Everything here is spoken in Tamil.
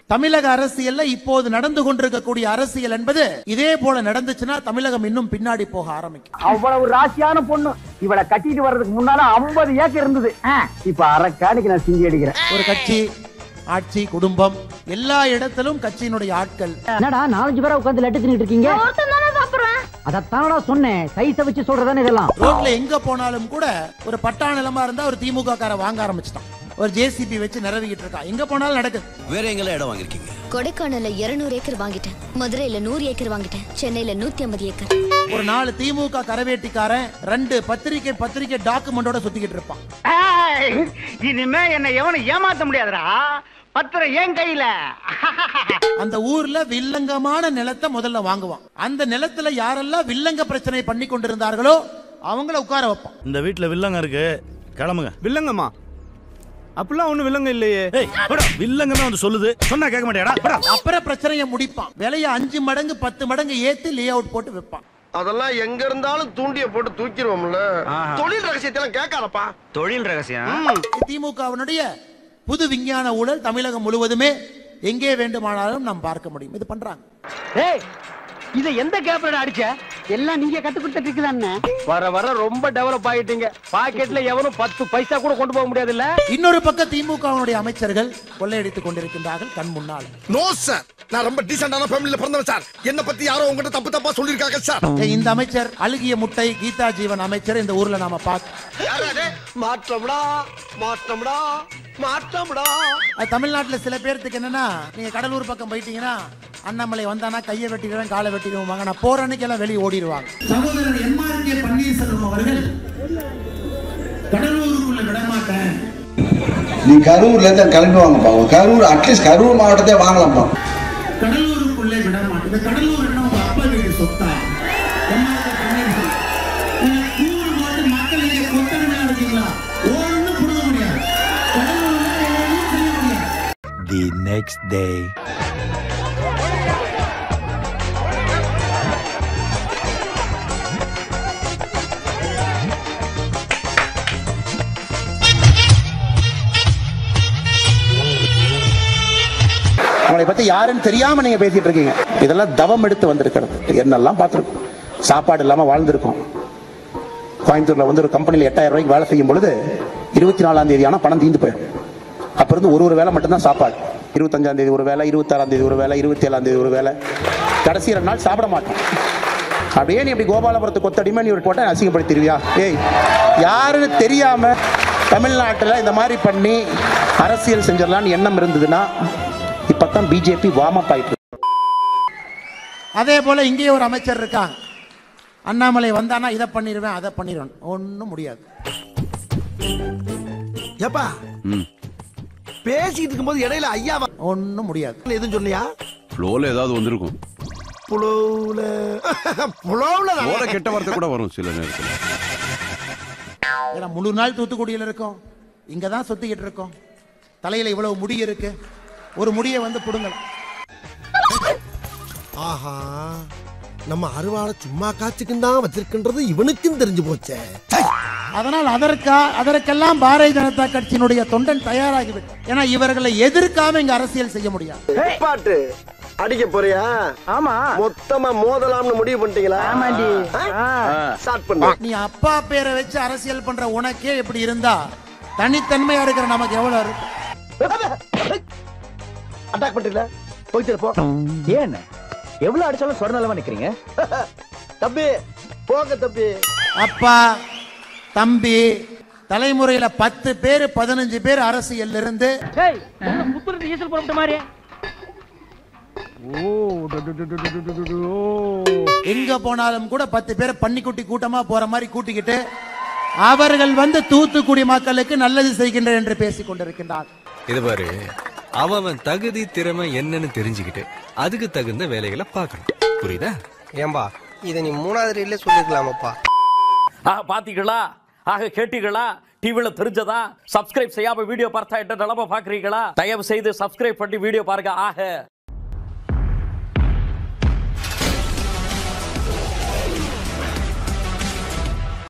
தமிழக அரசியல்ல இப்போது நடந்து கொண்டிருக்கக்கூடிய அரசியல் என்பது இதே போல நடந்துச்சுன்னா தமிழகம் இன்னும் பின்னாடி போக ஆரம்பிக்கும் அவ்வளவு ராசியான பொண்ணு இவளை கட்டிட்டு வர்றதுக்கு முன்னால 50 ஏக்கர் இருந்தது ஆ, இப்ப அரைக்காணிக்கு நான் சிங்கி அடிக்கிறேன் ஒரு கட்சி ஆட்சி குடும்பம் எல்லா இடத்திலும் கட்சியினுடைய ஆட்கள் என்னடா நாலஞ்சு பேரா உட்கார்ந்து லட்டு தின்னுட்டு இருக்கீங்க அதத்தானடா சொன்னேன் சைஸ வச்சு சொல்றதானே இதெல்லாம் ரோட்ல எங்க போனாலும் கூட ஒரு பட்டா நிலமா இருந்தா ஒரு திமுக கார வாங்க ஆரம்பிச்சிட்டான் ஒரு ஜேசிபி வச்சு நிறவிக்கிட்டு இருக்கான் எங்க போனாலும் நடக்குது வேற எங்கெல்லாம் இடம் வாங்கிருக்கீங்க கொடைக்கானல்ல 200 ஏக்கர் வாங்கிட்டேன் மதுரையில நூறு ஏக்கர் வாங்கிட்டேன் சென்னையில நூத்தி ஐம்பது ஏக்கர் ஒரு நாலு திமுக கரவேட்டிக்காரன் ரெண்டு பத்திரிகை பத்திரிகை டாக்குமெண்டோட சுத்திக்கிட்டு இருப்பான் இனிமே என்ன எவனும் ஏமாத்த முடியாதுடா பத்திரம் என் கையில அந்த ஊர்ல வில்லங்கமான நிலத்தை முதல்ல வாங்குவான் அந்த நிலத்துல யாரெல்லாம் வில்லங்க பிரச்சனை பண்ணி கொண்டிருந்தார்களோ அவங்கள உட்கார வைப்பான் இந்த வீட்ல வில்லங்க இருக்கு கிளம்புங்க வில்லங்கம்மா அப்படிலாம் ஒண்ணும் வில்லங்க இல்லையே ஏய் போடா, வில்லங்க தான் வந்து சொல்லுது சொன்னா கேட்க மாட்டேடா போடா அப்புறம் பிரச்சனையை முடிப்பான் விலையை அஞ்சு மடங்கு பத்து மடங்கு ஏத்தி லே அவுட் போட்டு வைப்பான் அதெல்லாம் எங்க இருந்தாலும் தூண்டிய போட்டு தூக்கிடுவோம்ல தொழில் ரகசியத்தெல்லாம் கேட்காதப்பா தொழில் ரகசியம் திமுகவினுடைய புது விஞ்ஞான ஊழல் தமிழகம் முழுவதுமே எங்கே வேண்டுமானாலும் நாம் பார்க்க முடியும் இது பண்றாங்க ஏய் இத எந்த கேப்ல அடிச்ச எல்லாம் நீங்க கத்துக்கிட்ட இருக்குதானே வர வர ரொம்ப டெவலப் ஆயிட்டீங்க பாக்கெட்ல எவனும் பத்து பைசா கூட கொண்டு போக முடியாது இல்ல இன்னொரு பக்கம் திமுகவினுடைய அமைச்சர்கள் கொள்ளையடித்துக் கொண்டிருக்கின்றார்கள் கண் முன்னால் நோ சார் நான் ரொம்ப டீசென்டான ஃபேமிலில பிறந்தவன் சார் என்ன பத்தி யாரோ உங்ககிட்ட தப்பு தப்பா சொல்லிருக்காங்க சார் ஏன் இந்த அமைச்சர் அழுகிய முட்டை கீதா ஜீவன் அமைச்சர் இந்த ஊர்ல நாம பார்க்க மாற்றம்டா மாற்றம்டா மாற்றம்டா அது தமிழ்நாட்டுல சில பேர்த்துக்கு என்னன்னா நீங்க கடலூர் பக்கம் போயிட்டீங்கன்னா அண்ணாமலை வந்தானா கையை வெட்டிடுவேன் காலை வெட்டிடுவாங்க நான் போற அன்னைக்கு எல்லாம் வெளியே ஓடிடுவாங்க சகோதரர் எம்ஆர் கே பன்னீர்செல்வம் அவர்கள் கடலூருக்குள்ள விடமாட்டேன் நீ கரூர்ல இருந்து கிளம்பி வாங்கப்பா கரூர் அட்லீஸ்ட் கரூர் மாவட்டத்தை வாங்கலாம்ப்பா கடலூருக்குள்ளே விடமாட்டேன் இந்த கடலூர் என்ன உங்க அப்பா வீடு சொத்தா எம்ஆர் கே பன்னீர்செல்வம் நீங்க கூறு போட்டு மக்கள் இங்க கொத்தடிமையா இருக்கீங்களா ஒண்ணும் புடுங்க முடியாது கடலூர்ல ஒண்ணும் செய்ய முடியாது தி நெக்ஸ்ட் டே உங்களை பத்தி யாருன்னு தெரியாம நீங்க பேசிட்டு இருக்கீங்க இதெல்லாம் தவம் எடுத்து வந்திருக்கிறது என்னெல்லாம் பார்த்துருக்கோம் சாப்பாடு இல்லாம வாழ்ந்திருக்கோம் கோயம்புத்தூர்ல வந்து ஒரு கம்பெனில எட்டாயிரம் ரூபாய்க்கு வேலை செய்யும் பொழுது இருபத்தி நாலாம் தேதி ஆனா பணம் தீந்து போயிடும் அப்ப இருந்து ஒரு ஒரு வேலை மட்டும்தான் சாப்பாடு இருபத்தஞ்சாம் தேதி ஒரு வேலை இருபத்தாறாம் தேதி ஒரு வேலை இருபத்தி ஏழாம் தேதி ஒரு வேலை கடைசி ரெண்டு நாள் சாப்பிட மாட்டோம் அப்படியே நீ இப்படி கோபாலபுரத்து கொத்தடிமை நீ ஒரு போட்ட அசிங்கப்படுத்திடுவியா ஏய் யாருன்னு தெரியாம தமிழ்நாட்டில் இந்த மாதிரி பண்ணி அரசியல் செஞ்சிடலாம்னு எண்ணம் இருந்ததுன்னா இப்பதான் பிஜேபி வார்ம் அப் ஆயிட்டு இருக்கு. அதே போல இங்கே ஒரு அமைச்சர் இருக்காங்க அண்ணாமலை வந்தானா இதை பண்ணிடுவேன் அதை பண்ணிடுவேன் ஒன்றும் முடியாது ஏப்பா பேசிட்டு இருக்கும்போது இடையில ஐயாவா ஒன்றும் முடியாது எதுவும் சொன்னியா ஃப்ளோல ஏதாவது வந்திருக்கும் புலவுல புலவுல ஓட கெட்ட வார்த்தை கூட வரும் சில நேரத்தில் ஏன்னா முழு நாள் தூத்துக்குடியில் இருக்கோம் இங்கே தான் சுத்திக்கிட்டு இருக்கோம் தலையில் இவ்வளவு முடி இருக்கு ஒரு முடியை வந்து பிடுங்கலாம் ஆஹா நம்ம அருவாளை சும்மா காய்ச்சிக்கும் தான் வச்சிருக்கின்றது இவனுக்கும் தெரிஞ்சு போச்சே அதனால் அதற்கா அதற்கெல்லாம் பாரதிய ஜனதா கட்சியினுடைய தொண்டன் தயாராகிவிட்டார் ஏன்னா இவர்களை எதிர்க்காம இங்க அரசியல் செய்ய முடியாது பாட்டு அடிக்க போறியா ஆமா மொத்தமா மோதலாம்னு முடிவு பண்ணிட்டீங்களா ஆமாண்டி. ஸ்டார்ட் பண்ணு நீ அப்பா பேரை வச்சு அரசியல் பண்ற உனக்கே இப்படி இருந்தா தனித்தன்மையா இருக்கிற நமக்கு எவ்வளவு இருக்கு அட்டாக் பண்றீங்களா போயிட்டு போ ஏன் எவ்வளவு அடிச்சாலும் சொர்ணலமா நிக்கிறீங்க தம்பி போங்க தம்பி அப்பா தம்பி தலைமுறையில பத்து பேர் பதினஞ்சு பேர் அரசியல்ல இருந்து ஏய் புத்துறது ஈசல் போட்ட மாதிரி ஓ டு, டு, டு, டு, டு, டு, டு, டு, ஓ. எங்க போனாலும் கூட பத்து பேர் பன்னிக்குட்டி கூட்டமா போற மாதிரி கூட்டிக்கிட்டு அவர்கள் வந்து தூத்துக்குடி மக்களுக்கு நல்லது செய்கின்றனர் என்று பேசிக் கொண்டிருக்கின்றார் இது பாரு அவன் தகுதி திறமை என்னன்னு தெரிஞ்சுக்கிட்டு அதுக்கு தகுந்த வேலைகளை பார்க்கணும் புரியுதா ஏம்பா இதை நீ மூணாவது ரீல்ல சொல்லிருக்கலாமப்பா ஆக பாத்தீங்களா ஆக கேட்டீங்களா டிவில தெரிஞ்சதா சப்ஸ்கிரைப் செய்யாம வீடியோ பார்த்தா என்ன நிலைமை பாக்குறீங்களா தயவு செய்து சப்ஸ்கிரைப் பண்ணி வீடியோ பாருங்க ஆக